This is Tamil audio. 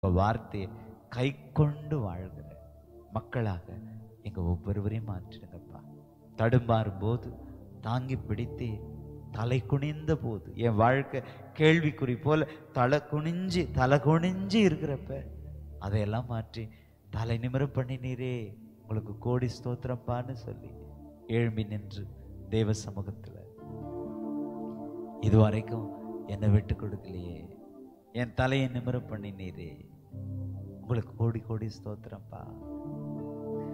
உங்க வார்த்தையை கை கொண்டு வாழ்கிற மக்களாக எங்க ஒவ்வொருவரையும் மாற்றிடுங்கப்பா தடுமாறும் போது தாங்கி பிடித்து தலை குனிந்த போது என் வாழ்க்கை கேள்விக்குறி போல தலை குனிஞ்சு தலை குனிஞ்சு இருக்கிறப்ப அதையெல்லாம் மாற்றி தலை நிமிர பண்ணினீரே உங்களுக்கு கோடி ஸ்தோத்திரப்பான்னு சொல்லி எழும்பி நின்று தேவ சமூகத்துல இதுவரைக்கும் என்னை விட்டு கொடுக்கலையே என் தலையை நிமிர பண்ணினீரே உங்களுக்கு கோடி கோடி ஸ்தோத்திரம்ப்பா